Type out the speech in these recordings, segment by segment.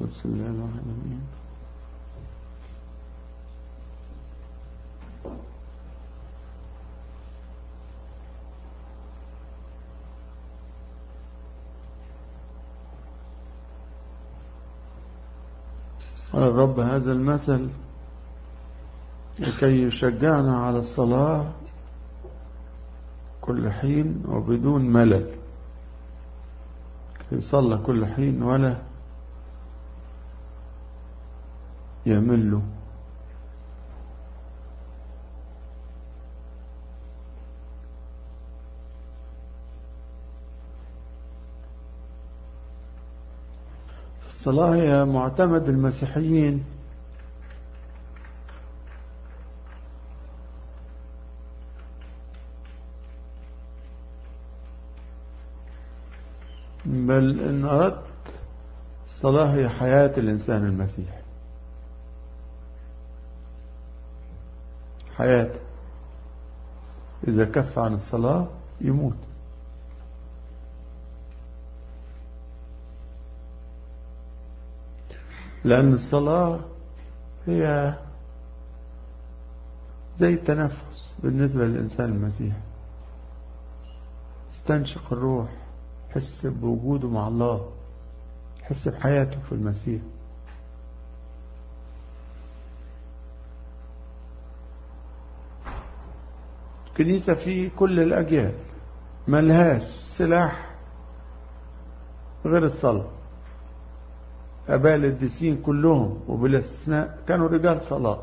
القدس الله الواحد امين قال الرب هذا المثل لكي يشجعنا على الصلاة كل حين وبدون ملل يصلى كل حين ولا يمل الصلاة هي معتمد المسيحيين بل إن أردت الصلاة هي حياة الإنسان المسيحي حياته إذا كف عن الصلاة يموت لأن الصلاة هي زي التنفس بالنسبة للإنسان المسيحي استنشق الروح حس بوجوده مع الله حس بحياته في المسيح كنيسة في كل الأجيال ملهاش سلاح غير الصلاة أباء القديسين كلهم وبلا استثناء كانوا رجال صلاة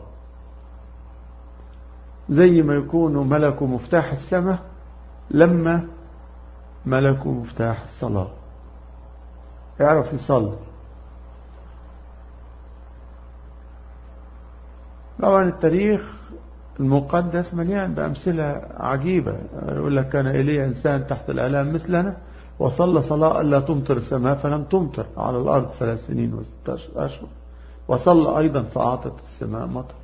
زي ما يكونوا ملكوا مفتاح السماء لما ملكوا مفتاح الصلاة يعرف يصلي طبعا التاريخ المقدس مليان بأمثلة عجيبة يقول لك كان إليه إنسان تحت الآلام مثلنا وصلى صلاة ألا تمطر السماء فلم تمطر على الأرض ثلاث سنين وستة أشهر وصلى أيضا فأعطت السماء مطر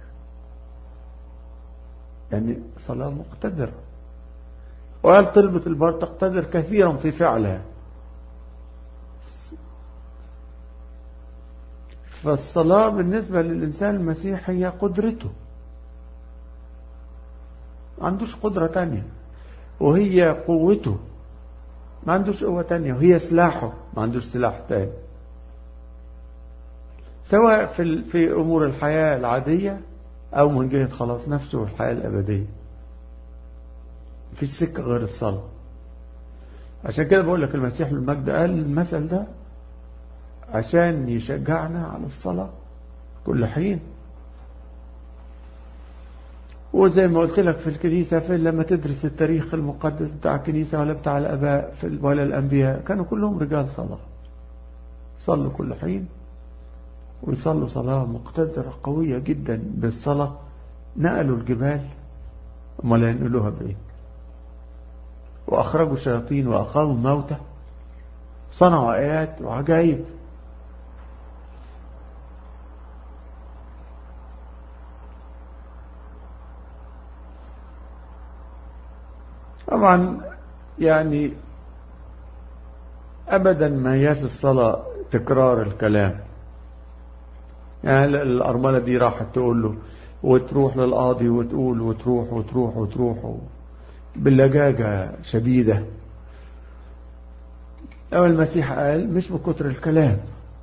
يعني صلاة مقتدرة وقال طلبة البر تقتدر كثيرا في فعلها فالصلاة بالنسبة للإنسان المسيحي هي قدرته ما عندوش قدرة تانية وهي قوته ما عندوش قوة تانية وهي سلاحه ما عندوش سلاح تاني سواء في في أمور الحياة العادية أو من جهة خلاص نفسه والحياة الأبدية مفيش سكة غير الصلاة عشان كده بقول لك المسيح المجد قال المثل ده عشان يشجعنا على الصلاة كل حين وزي ما قلت لك في الكنيسة في لما تدرس التاريخ المقدس بتاع الكنيسة ولا بتاع الأباء في ولا الأنبياء كانوا كلهم رجال صلاة صلوا كل حين ويصلوا صلاة مقتدرة قوية جدا بالصلاة نقلوا الجبال امال ينقلوها بإيه وأخرجوا شياطين وأقاموا موتى صنعوا آيات وعجائب طبعا يعني أبدا ما هياش الصلاة تكرار الكلام يعني الأرملة دي راحت تقول له وتروح للقاضي وتقول وتروح وتروح وتروح باللجاجة شديدة أو المسيح قال مش بكتر الكلام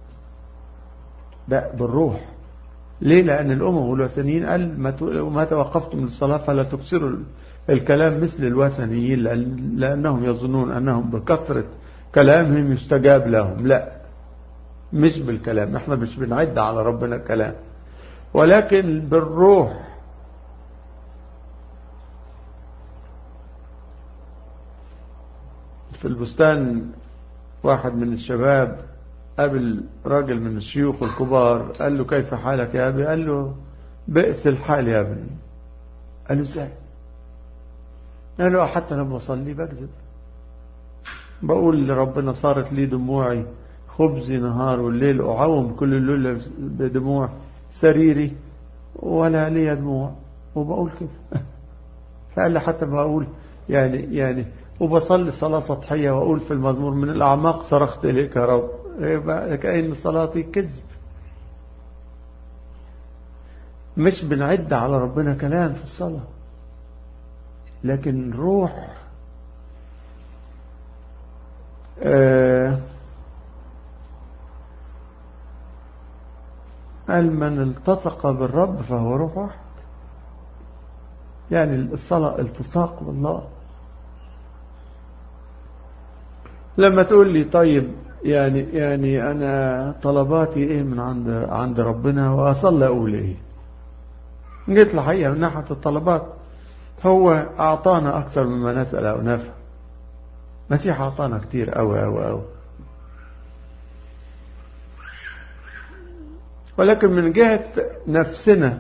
ده بالروح ليه لأن الأمم والوثنيين قال ما توقفتم للصلاة فلا تكسروا الكلام مثل الوثنيين لأنهم يظنون أنهم بكثرة كلامهم يستجاب لهم لا مش بالكلام احنا مش بنعد على ربنا كلام ولكن بالروح في البستان واحد من الشباب قابل راجل من الشيوخ الكبار قال له كيف حالك يا أبي قال له بئس الحال يا ابني قال له ازاي قال له حتى لما أصلي بكذب بقول لربنا صارت لي دموعي خبزي نهار والليل أعوم كل الليل بدموع سريري ولا لي دموع وبقول كده فقال لي حتى بقول يعني يعني وبصلي صلاة سطحية وأقول في المزمور من الأعماق صرخت إليك يا رب كأن صلاتي كذب مش بنعد على ربنا كلام في الصلاة لكن روح آه قال من التصق بالرب فهو روح واحد يعني الصلاة التصاق بالله لما تقول لي طيب يعني يعني أنا طلباتي إيه من عند عند ربنا وأصلي أقول إيه جيت الحقيقة من ناحية الطلبات هو أعطانا أكثر مما نسأل أو نفهم مسيح أعطانا كتير أوي أوي أوي ولكن من جهة نفسنا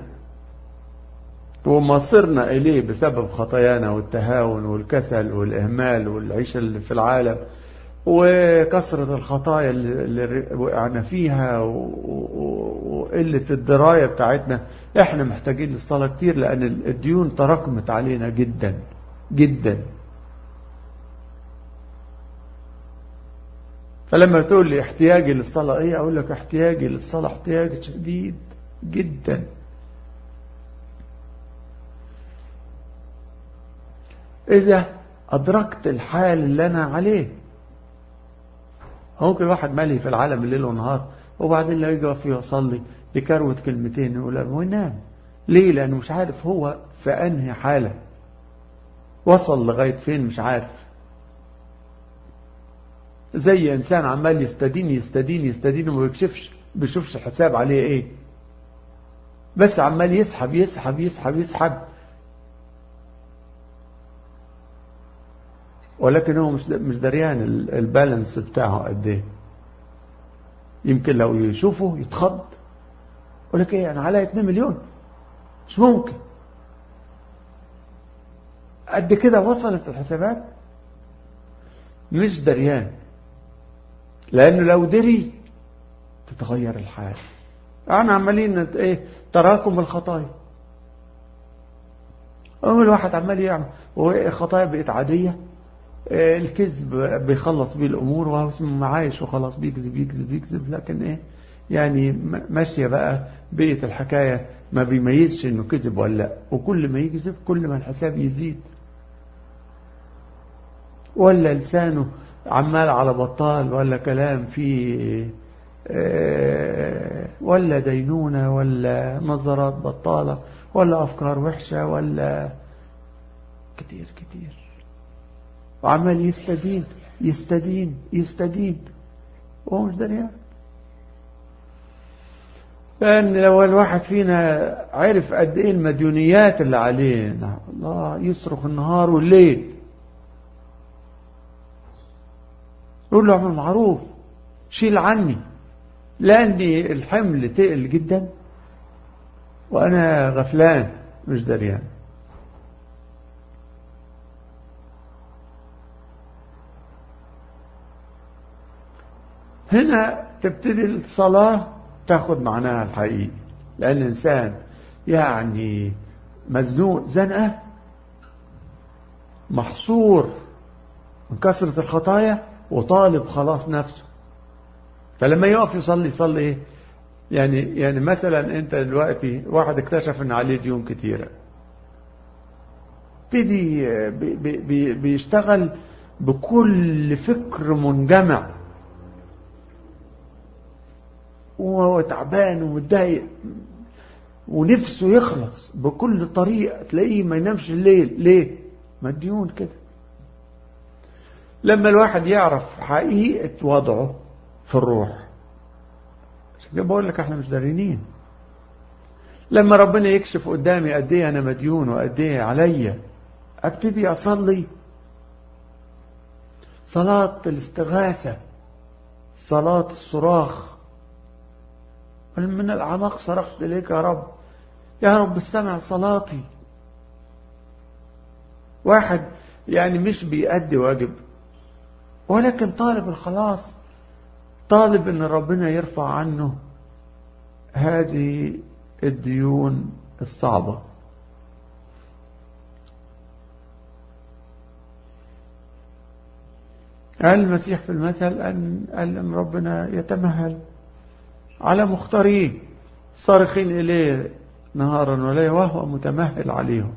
ومصيرنا إليه بسبب خطايانا والتهاون والكسل والإهمال والعيشة اللي في العالم وكثرة الخطايا اللي وقعنا فيها وقلة الدراية بتاعتنا احنا محتاجين للصلاة كتير لأن الديون تراكمت علينا جدا جدا فلما تقول لي احتياجي للصلاة ايه اقول لك احتياجي للصلاة احتياج شديد جدا اذا ادركت الحال اللي انا عليه ممكن واحد مالي في العالم الليل ونهار وبعدين لا يجي فيه يصلي يكروت كلمتين يقول وينام ليه لانه مش عارف هو في انهي حالة وصل لغاية فين مش عارف زي انسان عمال يستدين يستدين يستدين وما بيكشفش بيشوفش الحساب عليه ايه بس عمال يسحب يسحب يسحب يسحب ولكن هو مش مش دريان البالانس بتاعه قد ايه يمكن لو يشوفه يتخض يقول لك ايه انا عليا 2 مليون مش ممكن قد كده وصلت الحسابات مش دريان لانه لو دري تتغير الحال انا عمالين ايه تراكم الخطايا اول واحد عمال يعمل والخطايا بقت عاديه الكذب بيخلص بيه الامور وهو اسمه معايش وخلاص بيكذب يكذب يكذب لكن ايه يعني ماشيه بقى بقيه الحكايه ما بيميزش انه كذب ولا لا وكل ما يكذب كل ما الحساب يزيد ولا لسانه عمال على بطال ولا كلام فيه ولا دينونة ولا نظرات بطالة ولا أفكار وحشة ولا كتير كتير وعمال يستدين يستدين يستدين وهو مش دريان لأن لو الواحد فينا عرف قد إيه المديونيات اللي عليه الله يصرخ النهار والليل يقول له اعمل معروف شيل عني لأني الحمل تقل جدا وأنا غفلان مش دريان هنا تبتدي الصلاة تاخد معناها الحقيقي لأن الإنسان يعني مزنوق زنقة محصور من كثرة الخطايا وطالب خلاص نفسه فلما يقف يصلي يصلي ايه يعني يعني مثلا انت دلوقتي واحد اكتشف ان عليه ديون كتيرة ابتدي بي بي بيشتغل بكل فكر منجمع وهو تعبان ومتضايق ونفسه يخلص بكل طريقة تلاقيه ما ينامش الليل ليه مديون كده لما الواحد يعرف حقيقة وضعه في الروح عشان كده بقول لك احنا مش دارينين لما ربنا يكشف قدامي قد ايه انا مديون وقد ايه عليا ابتدي اصلي صلاة الاستغاثة صلاة الصراخ من الأعماق صرخت إليك يا رب يا رب استمع صلاتي واحد يعني مش بيأدي واجب ولكن طالب الخلاص طالب ان ربنا يرفع عنه هذه الديون الصعبة قال المسيح في المثل أن أن ربنا يتمهل على مختارين صارخين إليه نهارا وليلا وهو متمهل عليهم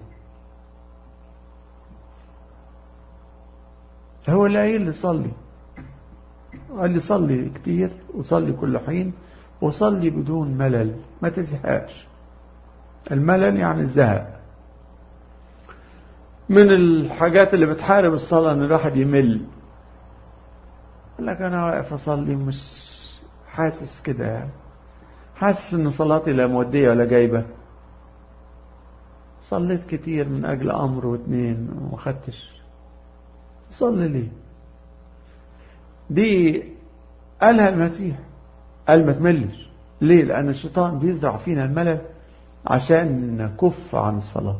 هو اللي قايل لي صلي قال لي صلي كتير وصلي كل حين وصلي بدون ملل ما تزهقش الملل يعني الزهق من الحاجات اللي بتحارب الصلاة ان الواحد يمل قال لك انا واقف اصلي مش حاسس كده يعني حاسس ان صلاتي لا مودية ولا جايبة صليت كتير من اجل امر واتنين وما خدتش صلي ليه دي قالها المسيح قال ما تملش ليه لان الشيطان بيزرع فينا الملل عشان نكف عن الصلاة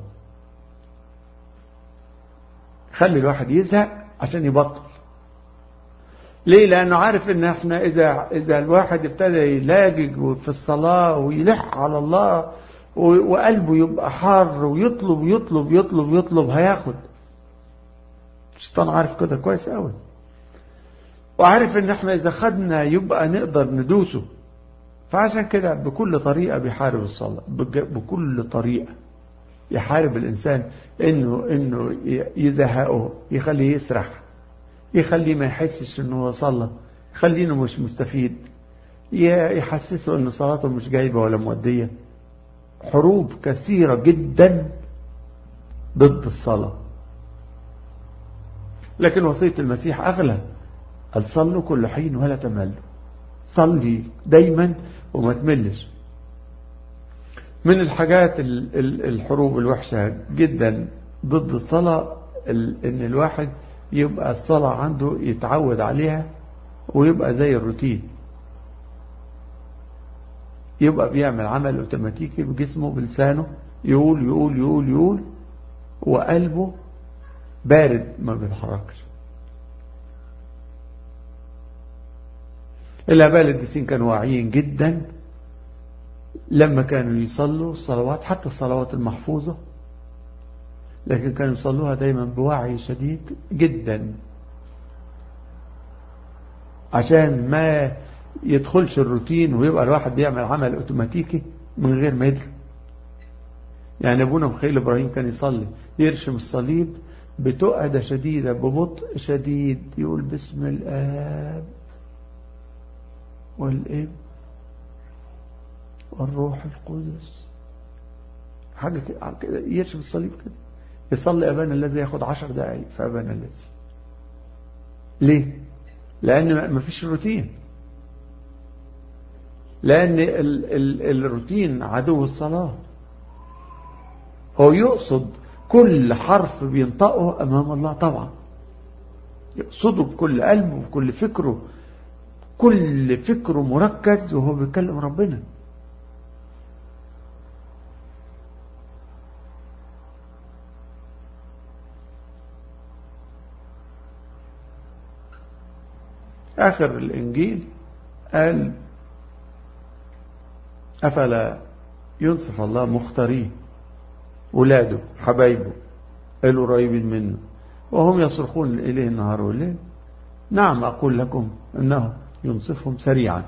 خلي الواحد يزهق عشان يبطل ليه لانه عارف ان احنا اذا اذا الواحد ابتدى يلاجج في الصلاة ويلح على الله وقلبه يبقى حار ويطلب يطلب يطلب يطلب هياخد الشيطان عارف كده كويس قوي وعارف ان احنا اذا خدنا يبقى نقدر ندوسه فعشان كده بكل طريقة بيحارب الصلاة بكل طريقة يحارب الإنسان إنه إنه يزهقه يخليه يسرح يخليه ما يحسش إنه هو صلى يخليه إنه مش مستفيد يحسسه إن صلاته مش جايبة ولا مودية حروب كثيرة جدا ضد الصلاة لكن وصية المسيح أغلى قال صلوا كل حين ولا تملوا صلي دايما وما تملش من الحاجات الحروب الوحشة جدا ضد الصلاة ان الواحد يبقى الصلاة عنده يتعود عليها ويبقى زي الروتين يبقى بيعمل عمل اوتوماتيكي بجسمه بلسانه يقول يقول يقول يقول وقلبه بارد ما بيتحركش الآباء القديسين كانوا واعيين جدا لما كانوا يصلوا الصلوات حتى الصلوات المحفوظة لكن كانوا يصلوها دايما بوعي شديد جدا عشان ما يدخلش الروتين ويبقى الواحد بيعمل عمل اوتوماتيكي من غير ما يدري يعني ابونا مخيل ابراهيم كان يصلي يرشم الصليب بتؤدة شديدة ببطء شديد يقول باسم الآب والابن والروح القدس حاجة كده يرشم الصليب كده يصلي أبانا الذي ياخد عشر دقايق في أبانا الذي ليه لأن ما فيش روتين لأن ال ال الروتين عدو الصلاة هو يقصد كل حرف بينطقه أمام الله طبعا يقصده بكل قلبه وبكل فكره كل فكره مركز وهو بيكلم ربنا آخر الإنجيل قال أفلا ينصف الله مختاريه ولاده حبايبه القريبين منه وهم يصرخون إليه النهار والليل نعم أقول لكم أنه ينصفهم سريعا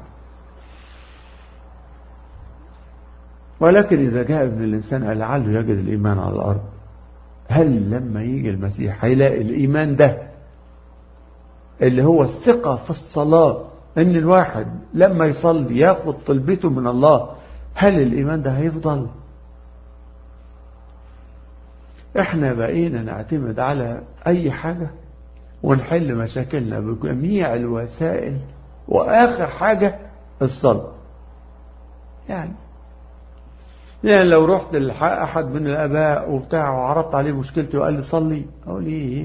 ولكن إذا جاء ابن الإنسان لعله يجد الإيمان على الأرض هل لما يجي المسيح هيلاقي الإيمان ده اللي هو الثقة في الصلاة ان الواحد لما يصلي ياخد طلبته من الله هل الإيمان ده هيفضل احنا بقينا نعتمد على أي حاجة ونحل مشاكلنا بجميع الوسائل وآخر حاجة الصلاة يعني يعني لو رحت لأحد من الآباء وبتاع وعرضت عليه مشكلتي وقال لي صلي أقول إيه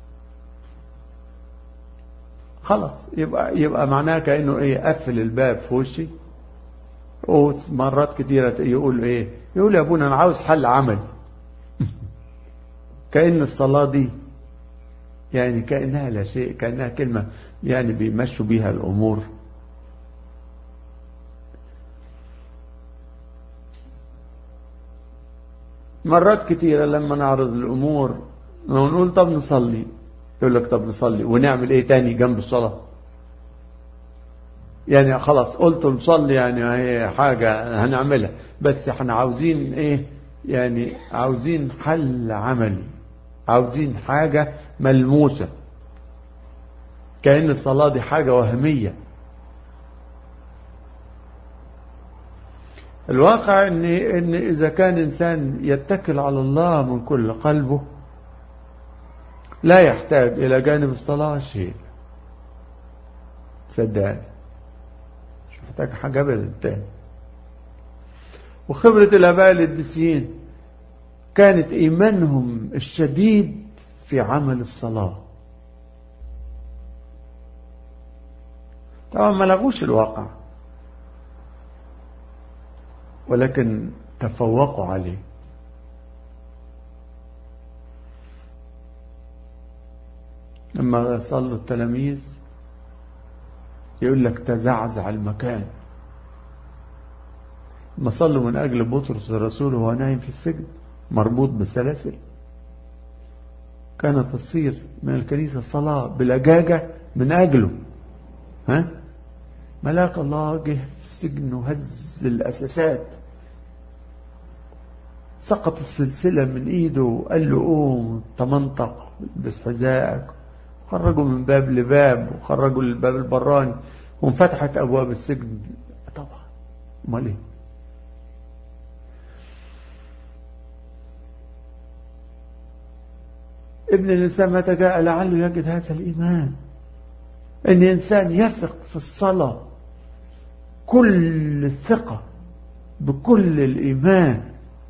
خلاص يبقى يبقى معناه كأنه إيه قفل الباب في وشي ومرات كتيرة يقول إيه يقول يا أبونا أنا عاوز حل عمل كأن الصلاة دي يعني كأنها لا شيء كأنها كلمة يعني بيمشوا بيها الأمور مرات كتيرة لما نعرض الأمور ونقول طب نصلي يقول لك طب نصلي ونعمل ايه تاني جنب الصلاة يعني خلاص قلت نصلي يعني هي حاجة هنعملها بس احنا عاوزين ايه يعني عاوزين حل عملي عاوزين حاجة ملموسة كأن الصلاة دي حاجة وهمية الواقع ان ان اذا كان انسان يتكل على الله من كل قلبه لا يحتاج الى جانب الصلاة شيء صدقني مش محتاج حاجة ابدا تاني وخبرة الاباء القديسيين كانت ايمانهم الشديد في عمل الصلاة طبعا ما لغوش الواقع ولكن تفوقوا عليه لما صلوا التلاميذ يقول لك تزعزع المكان ما صلوا من أجل بطرس الرسول وهو نايم في السجن مربوط بسلاسل كانت تصير من الكنيسة صلاة بلجاجة من أجله ها ملاك الله جه في السجن وهز الأساسات سقط السلسلة من ايده وقال له قوم تمنطق بس حذائك خرجوا من باب لباب وخرجوا للباب البراني وانفتحت ابواب السجن طبعا امال ايه ابن الانسان متى جاء لعله يجد هذا الايمان ان انسان يثق في الصلاه كل الثقه بكل الايمان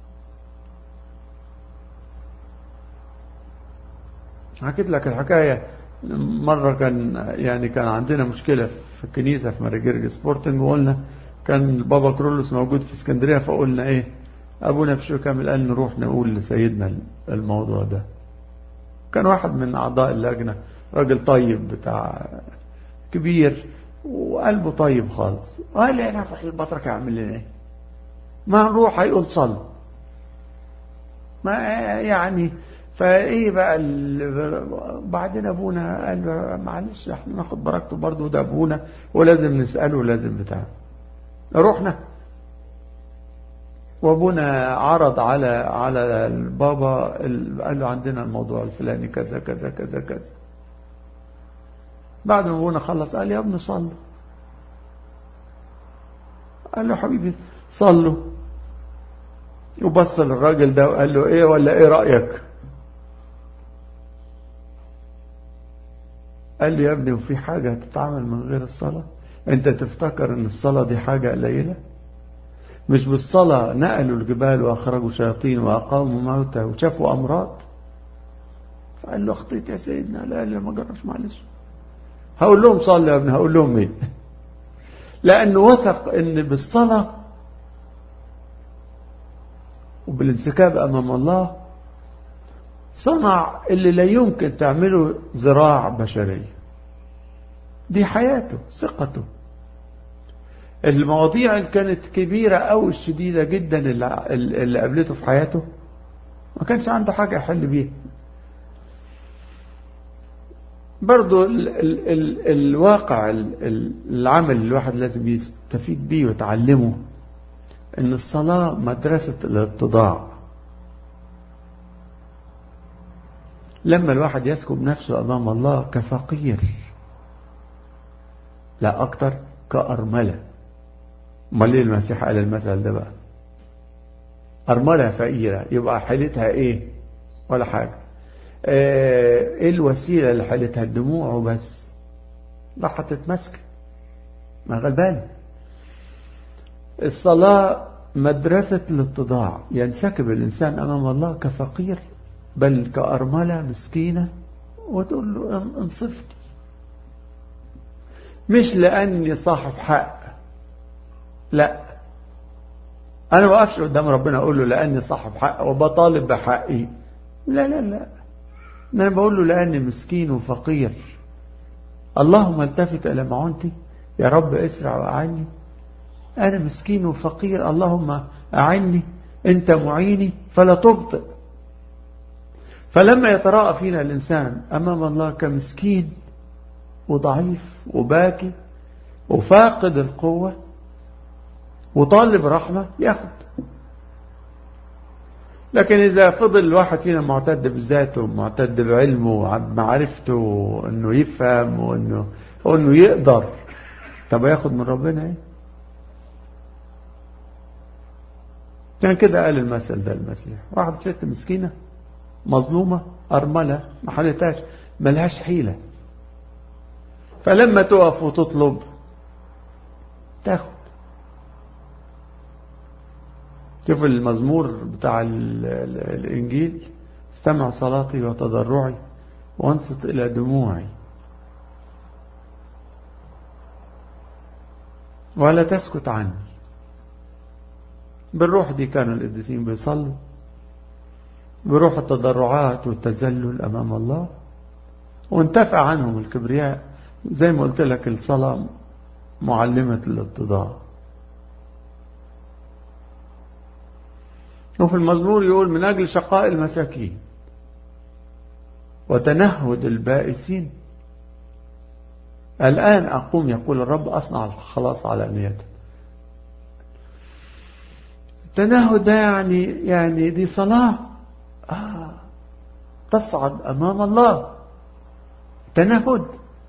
حكيت لك الحكاية مرة كان يعني كان عندنا مشكلة في الكنيسة في ماريجيرج سبورتنج وقلنا كان البابا كرولوس موجود في اسكندرية فقلنا ايه ابونا في شو كامل قال نروح نقول لسيدنا الموضوع ده كان واحد من اعضاء اللجنة راجل طيب بتاع كبير وقلبه طيب خالص قال لي انا في البطرك اعمل لنا ايه ما نروح هيقول صلوا ما يعني فايه بقى بعدين ابونا قال له معلش احنا ناخد بركته برضه ده ابونا ولازم نساله لازم بتاع رحنا وابونا عرض على على البابا قال له عندنا الموضوع الفلاني كذا كذا كذا كذا بعد ما ابونا خلص قال يا ابني صلوا قال له حبيبي صلوا وبص للراجل ده وقال له ايه ولا ايه رايك قال لي يا ابني وفي حاجة هتتعمل من غير الصلاة انت تفتكر ان الصلاة دي حاجة قليلة مش بالصلاة نقلوا الجبال واخرجوا شياطين واقاموا موتى وشافوا امراض فقال له اخطيت يا سيدنا لا لا ما جرش معلش هقول لهم صلي يا ابني هقول لهم ايه لانه وثق ان بالصلاة وبالانسكاب امام الله صنع اللي لا يمكن تعمله زراع بشرية دي حياته ثقته المواضيع اللي كانت كبيرة أو الشديدة جدا اللي, اللي قابلته في حياته ما كانش عنده حاجة يحل بيها برضو ال ال ال الواقع ال العمل اللي الواحد لازم يستفيد بيه ويتعلمه ان الصلاة مدرسة الاتضاع لما الواحد يسكب نفسه أمام الله كفقير لا أكتر كأرملة امال ليه المسيح قال المثل ده بقى أرملة فقيرة يبقى حالتها إيه ولا حاجة إيه الوسيلة اللي حالتها الدموع وبس راح تتمسك ما غلبان الصلاة مدرسة الاتضاع ينسكب الإنسان أمام الله كفقير بل كأرملة مسكينة وتقول له انصفني مش لأني صاحب حق لا أنا ما وقفش قدام ربنا أقول له لأني صاحب حق وبطالب بحقي لا لا لا أنا بقول له لأني مسكين وفقير اللهم التفت إلى معونتي يا رب اسرع وأعني أنا مسكين وفقير اللهم أعني أنت معيني فلا تبطئ فلما يتراءى فينا الإنسان أمام الله كمسكين وضعيف وباكي وفاقد القوة وطالب رحمة ياخد لكن إذا فضل الواحد فينا معتد بذاته معتد بعلمه بمعرفته أنه يفهم وأنه, وأنه يقدر طب ياخد من ربنا ايه كان كده قال المثل ده المسيح واحد ست مسكينة مظلومة أرملة ما حلتهاش ملهاش حيلة فلما تقف وتطلب تاخد شوف المزمور بتاع الإنجيل استمع صلاتي وتضرعي وانصت إلى دموعي ولا تسكت عني بالروح دي كانوا القديسين بيصلوا بروح التضرعات والتذلل أمام الله وانتفع عنهم الكبرياء زي ما قلت لك الصلاة معلمة الاتضاع وفي المزمور يقول من أجل شقاء المساكين وتنهد البائسين الآن أقوم يقول الرب أصنع الخلاص على نيته التنهد ده يعني يعني دي صلاة آه تصعد أمام الله تنهد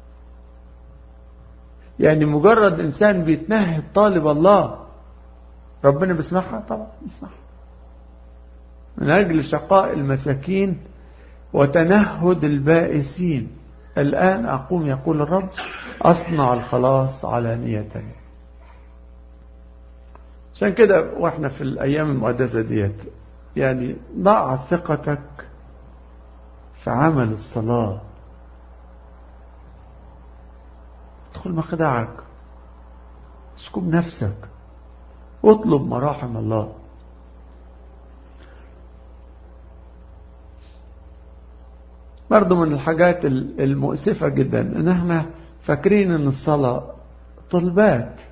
يعني مجرد إنسان بيتنهد طالب الله ربنا بيسمعها طبعا بيسمعها من أجل شقاء المساكين وتنهد البائسين الآن أقوم يقول الرب أصنع الخلاص علانية عشان كده واحنا في الأيام المقدسة ديت يعني ضع ثقتك في عمل الصلاة ادخل مخدعك اسكب نفسك واطلب مراحم الله برضو من الحاجات المؤسفة جدا ان احنا فاكرين ان الصلاة طلبات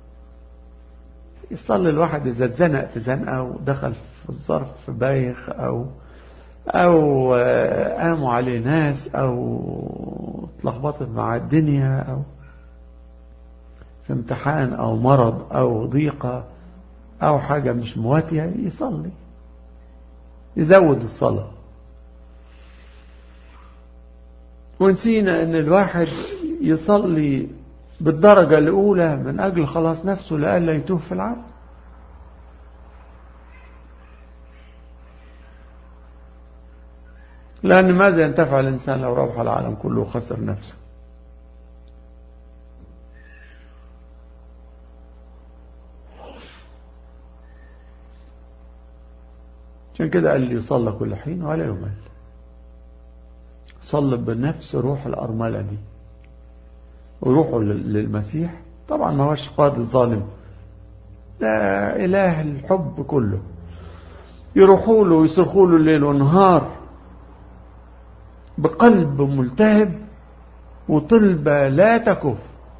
يصلي الواحد اذا اتزنق في زنقة ودخل في الظرف بايخ او او قاموا عليه ناس او اتلخبطت مع الدنيا او في امتحان او مرض او ضيقة او حاجة مش مواتية يصلي يزود الصلاه ونسينا ان الواحد يصلي بالدرجة الاولى من اجل خلاص نفسه لألا يتوه في العالم لأن ماذا ينتفع الإنسان لو ربح العالم كله وخسر نفسه عشان كده قال لي يصلى كل حين ولا يمل صلب بنفس روح الأرملة دي وروحوا للمسيح طبعا ما هوش قاضي الظالم ده إله الحب كله يروحوا له ويصرخوا له الليل والنهار بقلب ملتهب وطلبة لا تكف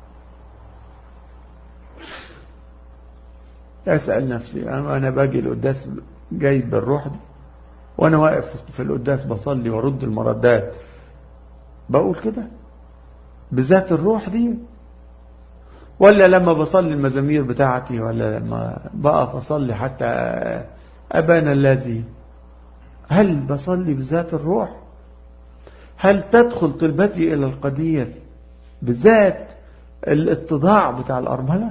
أسأل نفسي أنا باجي القداس جايب الروح دي وأنا واقف في القداس بصلي وارد المردات بقول كده بذات الروح دي ولا لما بصلي المزامير بتاعتي ولا لما بقف أصلي حتى أبانا الذي هل بصلي بذات الروح هل تدخل طلبتي إلى القدير بذات الاتضاع بتاع الأرملة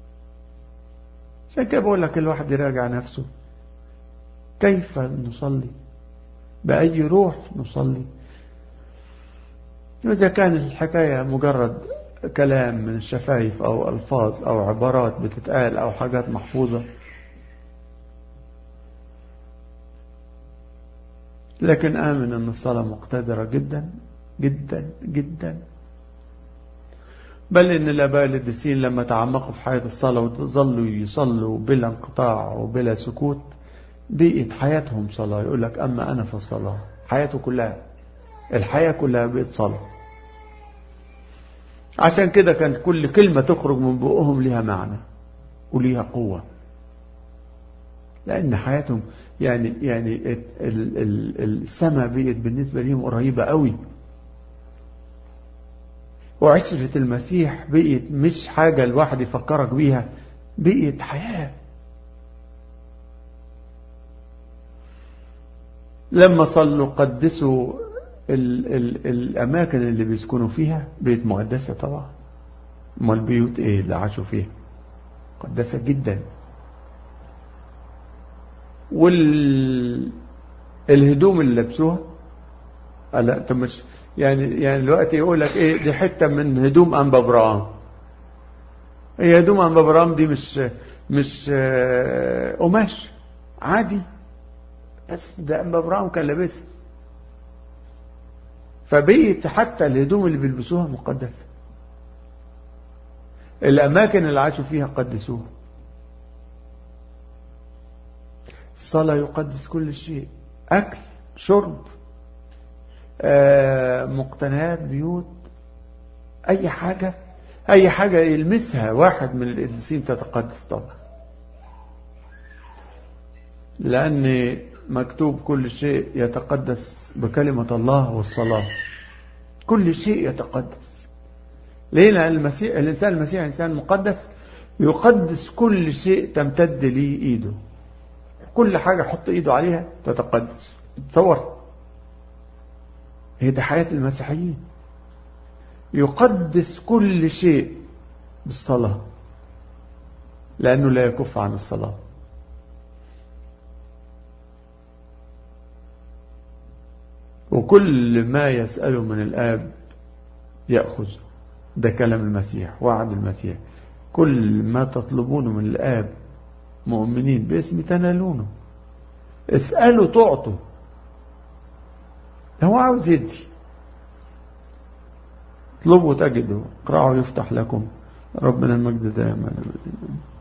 عشان كده بقول لك الواحد يراجع نفسه كيف نصلي بأي روح نصلي إذا كان الحكاية مجرد كلام من الشفايف أو ألفاظ أو عبارات بتتقال أو حاجات محفوظة لكن آمن أن الصلاة مقتدرة جدا جدا جدا بل إن الآباء القديسين لما تعمقوا في حياة الصلاة وظلوا يصلوا بلا انقطاع وبلا سكوت بقيت حياتهم صلاة يقول لك أما أنا في الصلاة حياته كلها الحياة كلها بقت صلاة عشان كده كان كل كلمة تخرج من بقهم لها معنى وليها قوة لأن حياتهم يعني يعني السماء بقت بالنسبة لهم قريبة قوي وعشرة المسيح بقيت مش حاجة الواحد يفكرك بيها بقيت حياة لما صلوا قدسوا ال ال الأماكن اللي بيسكنوا فيها بيت مقدسة طبعا ما البيوت ايه اللي عاشوا فيها مقدسة جدا والهدوم اللي لبسوها لا انت مش يعني يعني دلوقتي يقول لك ايه دي حته من هدوم انبا برام هي هدوم انبا برام دي مش مش قماش عادي بس ده انبا برام كان لابسها فبقيت حتى الهدوم اللي بيلبسوها مقدسه الاماكن اللي عاشوا فيها قدسوها الصلاه يقدس كل شيء اكل شرب مقتنيات بيوت اي حاجة اي حاجة يلمسها واحد من القديسين تتقدس طبعا لان مكتوب كل شيء يتقدس بكلمة الله والصلاة كل شيء يتقدس ليه لان المسيح الانسان المسيح انسان مقدس يقدس كل شيء تمتد ليه ايده كل حاجة حط ايده عليها تتقدس تصور هي دي حياة المسيحيين يقدس كل شيء بالصلاة لأنه لا يكف عن الصلاة وكل ما يسأله من الآب يأخذ ده كلام المسيح وعد المسيح كل ما تطلبونه من الآب مؤمنين باسم تنالونه اسألوا تعطوا هو عاوز يدي اطلبوا تجدوا اقرأوا يفتح لكم ربنا المجد دائما